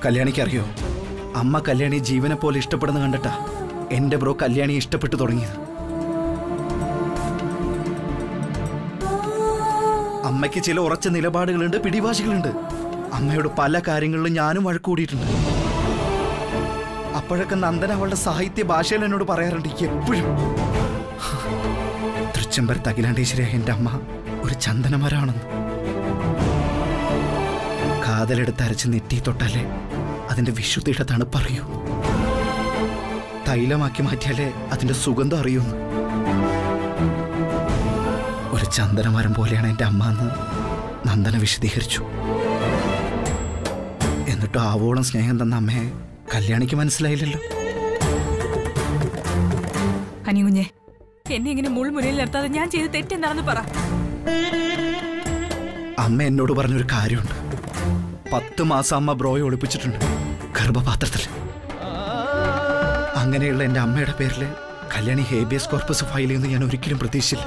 കല്യാണിക്ക് അറിയോ അമ്മ കല്യാണി ജീവനെ പോലെ ഇഷ്ടപ്പെടുന്ന കണ്ടിട്ടാ എന്റെ ബ്രോ കല്യാണിയെ ഇഷ്ടപ്പെട്ടു തുടങ്ങിയത് അമ്മയ്ക്ക് ചില ഉറച്ച നിലപാടുകളുണ്ട് പിടിവാശികളുണ്ട് അമ്മയോട് പല കാര്യങ്ങളിലും ഞാനും വഴക്കൂടിയിട്ടുണ്ട് അപ്പോഴൊക്കെ നന്ദന അവളുടെ സാഹിത്യ ഭാഷയിൽ എന്നോട് പറയാറുണ്ട് എപ്പോഴും തൃച്ചംബരത്ത് അഖിലാണ്ടേശ്വരിയായ എൻ്റെ അമ്മ ഒരു ചന്ദനമരാണെന്ന് കാതലെടുത്ത് അരച്ച് നെറ്റി തൊട്ടാലേ അതിന്റെ വിശുദ്ധിയുടെ തണുപ്പറിയൂ തൈലമാക്കി മാറ്റിയാലേ അതിന്റെ സുഗന്ധം അറിയൂന്ന് ഒരു ചന്ദനമരം പോലെയാണ് എൻ്റെ അമ്മ എന്ന് നന്ദന വിശദീകരിച്ചു എന്നിട്ടും ആവോളം സ്നേഹം തന്ന അമ്മയെ കല്യാണിക്ക് മനസ്സിലായില്ലല്ലോ അനികുഞ്ഞെ എന്നെ ഇങ്ങനെ മുൾമുനയിൽ നിർത്താതെ ഞാൻ ചെയ്ത് തെറ്റെന്താണെന്ന് പറ അമ്മ എന്നോട് പറഞ്ഞൊരു കാര്യമുണ്ട് പത്ത് മാസം അമ്മ ബ്രോയെ ഒളിപ്പിച്ചിട്ടുണ്ട് ഗർഭപാത്രത്തിൽ അങ്ങനെയുള്ള എൻ്റെ അമ്മയുടെ പേരിൽ കല്യാണി ഹേബിയസ് കോർപ്പസ് ഫയൽ ചെയ്യുന്ന ഞാൻ ഒരിക്കലും പ്രതീക്ഷിച്ചില്ല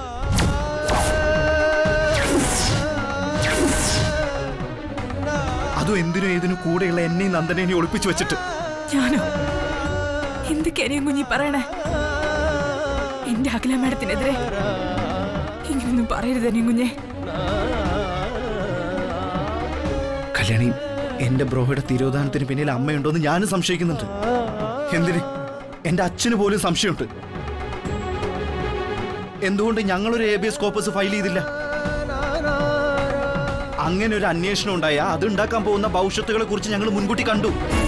അതും എന്തിനും ഏതിനും കൂടെയുള്ള എന്നെയും നന്ദനെയും ഒളിപ്പിച്ചു വെച്ചിട്ട് ഞാനോ എന്തൊക്കെയാ കുഞ്ഞി പറയണേ എന്റെ അഖില മാഡത്തിനെതിരെ ഇങ്ങനൊന്നും പറയരുത് അനിയും കുഞ്ഞെ കല്യാണി എന്റെ ബ്രോയുടെ തിരോധാനത്തിന് പിന്നിൽ അമ്മയുണ്ടോന്ന് ഞാനും സംശയിക്കുന്നുണ്ട് എന്തിന് എന്റെ അച്ഛന് പോലും സംശയമുണ്ട് എന്തുകൊണ്ട് ഞങ്ങളൊരു എ ബി എസ് കോപ്പസ് ഫയൽ ചെയ്തില്ല അങ്ങനെ ഒരു അന്വേഷണം ഉണ്ടായ അത് ഉണ്ടാക്കാൻ പോകുന്ന ഭവിഷ്യത്തുകളെ കുറിച്ച് ഞങ്ങൾ മുൻകൂട്ടി കണ്ടു